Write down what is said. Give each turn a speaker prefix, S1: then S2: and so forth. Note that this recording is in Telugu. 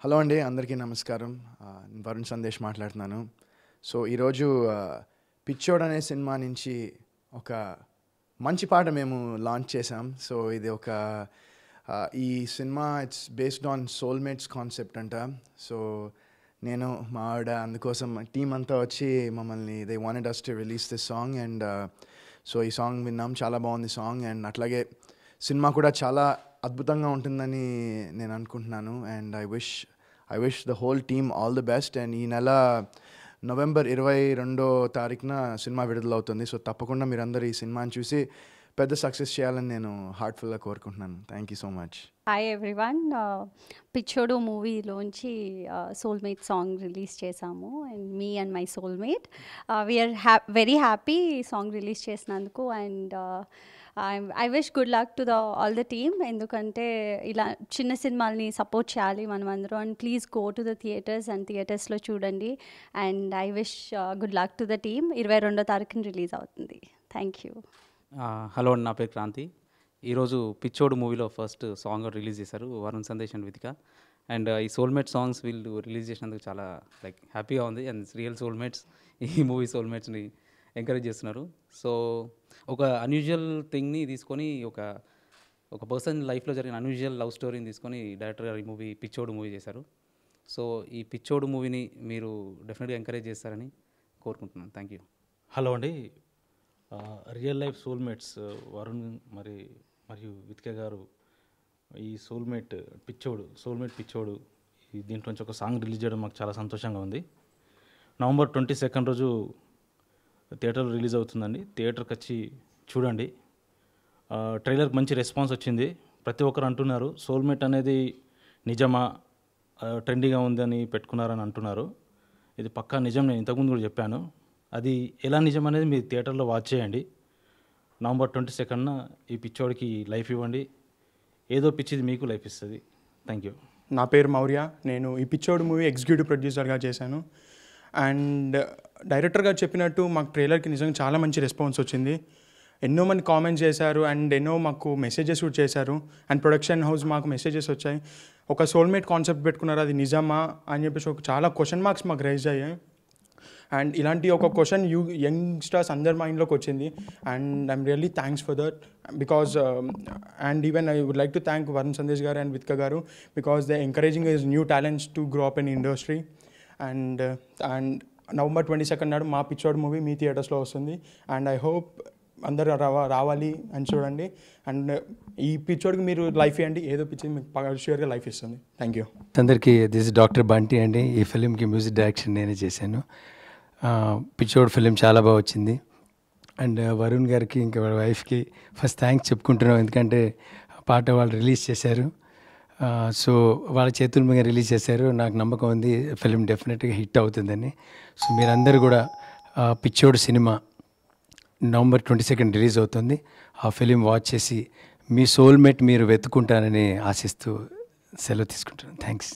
S1: హలో అండి అందరికీ నమస్కారం ఆ, నేను వరుణ్ సందేశ్ మాట్లాడుతున్నాను సో ఈరోజు ఆ, పిచ్చోడ్ అనే సినిమా నుంచి ఒక మంచి పాట మేము లాంచ్ చేసాం సో ఇది ఒక ఆ, ఈ cinema it's based on soulmates concept అంట సో నేను మా ఆవిడ అందుకోసం టీం అంతా వచ్చి మమ్మల్ని they wanted us to release this song and so ఈ సాంగ్ విన్నాం చాలా బాగుంది సాంగ్ అండ్ అట్లాగే సినిమా కూడా చాలా అద్భుతంగా ఉంటుందని నేను అనుకుంటున్నాను and I wish I wish the whole team all the best and ఈ నెల నవంబర్ ఇరవై రెండో తారీఖున సినిమా విడుదలవుతుంది సో తప్పకుండా మీరందరూ ఈ సినిమాని చూసి పెద్ద సక్సెస్ చేయాలని నేను హార్ట్ఫుల్గా కోరుకుంటున్నాను thank you so much
S2: hi everyone పిచ్చోడు మూవీలోంచి సోల్మేట్ సాంగ్ రిలీజ్ చేశాము అండ్ మీ అండ్ మై సోల్మేట్ వీఆర్ హ్యా వెరీ హ్యాపీ సాంగ్ రిలీజ్ చేసినందుకు and I wish good luck to the all the team ఎందుకంటే ఇలా చిన్న సినిమాల్ని సపోర్ట్ చేయాలి మనం అందరం and please go to the theatres and థియేటర్స్లో చూడండి and I wish good luck to the team ఇరవై రెండో తారీఖున రిలీజ్ అవుతుంది థ్యాంక్ యూ
S3: ఆ, హలో అండి నా పేరు క్రాంతి ఈరోజు పిచ్చోడు మూవీలో ఫస్ట్ సాంగ్ రిలీజ్ చేశారు వరుణ్ సందేశ్ అండ్ వితిక అండ్ ఈ సోల్మేట్ సాంగ్స్ వీళ్ళు రిలీజ్ చేసినందుకు చాలా లైక్ హ్యాపీగా ఉంది అండ్ రియల్ సోల్మేట్స్ ఈ మూవీ సోల్మేట్స్ని ఎంకరేజ్ చేస్తున్నారు సో ఒక అన్యూజువల్ థింగ్ని తీసుకొని ఒక ఒక పర్సన్ లైఫ్లో జరిగిన అన్యూజువల్ లవ్ స్టోరీని తీసుకొని డైరెక్టర్ గారు ఈ మూవీ పిచ్చోడు మూవీ చేశారు సో ఈ పిచ్చోడు మూవీని మీరు డెఫినెట్గా ఎంకరేజ్ చేస్తారని కోరుకుంటున్నాను థ్యాంక్ యూ
S4: హలో అండి ఆ, రియల్ లైఫ్ సోల్మేట్స్ వరుణ్ మరి మరియు వితిక గారు ఈ సోల్మేట్ పిచ్చోడు సోల్మేట్ పిచ్చోడు ఈ దీంట్లో నుంచి ఒక సాంగ్ రిలీజ్ చేయడం మాకు చాలా సంతోషంగా ఉంది నవంబర్ ట్వంటీ సెకండ్ రోజు థియేటర్లో రిలీజ్ అవుతుందండి థియేటర్కి వచ్చి చూడండి ఆ, ట్రైలర్కి మంచి రెస్పాన్స్ వచ్చింది ప్రతి ఒక్కరు అంటున్నారు సోల్మేట్ అనేది నిజమా ఆ, ట్రెండీగా ఉందని పెట్టుకున్నారని అంటున్నారు ఇది పక్కా నిజం నేను ఇంతకుముందు కూడా చెప్పాను అది ఎలా నిజం అనేది మీరు థియేటర్లో వాచ్ చేయండి నవంబర్ ట్వంటీ సెకండ్న ఈ పిచ్చోడికి లైఫ్ ఇవ్వండి ఏదో పిచ్చిది మీకు లైఫ్ ఇస్తుంది థ్యాంక్ యూ
S5: నా పేరు మౌర్య నేను ఈ పిచ్చోడు మూవీ ఎగ్జిక్యూటివ్ ప్రొడ్యూసర్గా చేశాను అండ్ డైరెక్టర్ గారు చెప్పినట్టు మాకు ట్రైలర్కి నిజంగా చాలా మంచి రెస్పాన్స్ వచ్చింది ఎన్నో మంది కామెంట్స్ చేశారు అండ్ ఎన్నో మాకు మెసేజెస్ కూడా చేశారు అండ్ ప్రొడక్షన్ హౌస్ మాకు మెసేజెస్ వచ్చాయి ఒక సోల్మేట్ కాన్సెప్ట్ పెట్టుకున్నారు అది నిజమా అని చెప్పేసి ఒక చాలా క్వశ్చన్ మార్క్స్ మాకు రైజ్ అయ్యాయి అండ్ ఇలాంటి ఒక క్వశ్చన్ యూ యంగ్స్టర్స్ అందరి మైండ్లోకి వచ్చింది and I'm really thanks for that because and even I would like to thank Varun Sandesh గారు అండ్ విత్క గారు because they encouraging is new talents to grow up in industry and and November twenty second నాడు మా పిచ్చోడ్ మూవీ మీ థియేటర్స్లో వస్తుంది అండ్ ఐ హోప్ అందరూ రావా రావాలి అని చూడండి అండ్ ఈ పిచ్చోడికి మీరు లైఫ్ ఇవ్వండి ఏదో పిచ్చి మీకు షూర్గా లైఫ్ ఇస్తుంది థ్యాంక్ యూ
S6: అందరికీ దిస్ డాక్టర్ బంటి అండి ఈ ఫిలింకి మ్యూజిక్ డైరెక్షన్ నేనే చేశాను ఆ, పిచ్చోడ్ ఫిలిం చాలా బాగా వచ్చింది అండ్ వరుణ్ గారికి ఇంకా వాళ్ళ వైఫ్కి ఫస్ట్ థ్యాంక్స్ చెప్పుకుంటున్నాం ఎందుకంటే ఆ పాట వాళ్ళు రిలీజ్ చేశారు ఆ, సో వాళ్ళ చేతుల మీద రిలీజ్ చేశారు నాకు నమ్మకం ఉంది ఫిలిం డెఫినెట్గా హిట్ అవుతుందని సో మీరందరూ కూడా ఆ, పిచ్చోడు cinema November twenty second release అవుతుంది ఆ ఫిలిం వాచ్ చేసి మీ సోల్మేట్ మీరు వెతుకుంటారని ఆశిస్తూ సెలవు తీసుకుంటాను థ్యాంక్స్